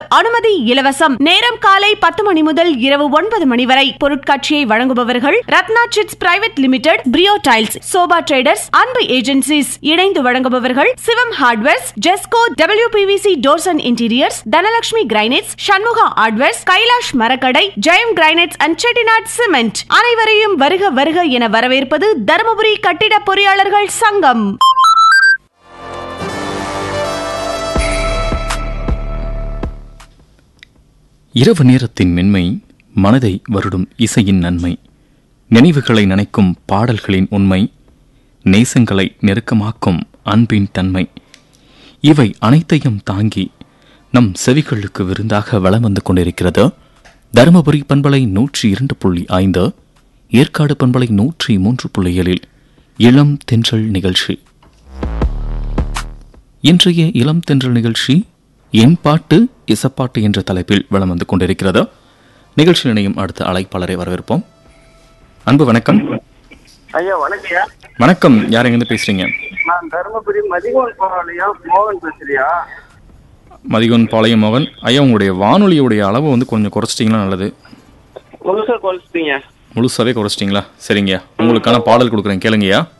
அனுமதி இலவசம் நேரம் காலை பத்து மணி முதல் இரவு ஒன்பது மணி வரை பொருட்காட்சியை வழங்குபவர்கள் Ratna chits private limited Priyo tiles Shoba traders Anbu agencies இணைந்து வழங்குபவர்கள் Sivam hardwares Jesco WPVC doors and interiors Dhanalakshmi granites Shanmuga hardwares Kailash மரக்கடை Jayam granites and Chettinad cement அனைவரையும் வருக வருக என வரவேற்பது தருமபுரி கட்டிட பொறியாளர்கள் சங்கம் இரவு நேரத்தின் மென்மை மனதை வருடும் இசையின் நன்மை நினைவுகளை நினைக்கும் பாடல்களின் உண்மை நேசங்களை நெருக்கமாக்கும் அன்பின் தன்மை இவை அனைத்தையும் தாங்கி நம் செவிகளுக்கு விருந்தாக வலம் வந்து கொண்டிருக்கிறது தருமபுரி பண்பலை நூற்றி இரண்டு புள்ளி ஐந்து ஏற்காடு பண்பலை நூற்றி மூன்று புள்ளி ஏழில் இளம் தென்றல் நிகழ்ச்சி இன்றைய இளம் தென்றல் நிகழ்ச்சி என் பாட்டு இசப்பாட்டு என்ற தலைப்பில் வலம் வந்து கொண்டிருக்கிறது நிகழ்ச்சி நினையும் அடுத்த அழைப்பாளரை வரவேற்போம் அன்பு வணக்கம் ஐயா வணக்கம்யா வணக்கம் யார் எங்கேருந்து பேசுறீங்க நான் தருமபுரி மதிகோன் பாளையம் மோகன் பேசுறியா மதிகோன் பாளையம் மோகன் ஐயா உங்களுடைய வானொலியுடைய அளவு வந்து கொஞ்சம் குறைச்சிட்டிங்களா நல்லது முழுசா குறைச்சிட்டீங்க முழுசாவே குறைச்சிட்டிங்களா சரிங்கய்யா உங்களுக்கான பாடல் கொடுக்குறேன் கேளுங்கய்யா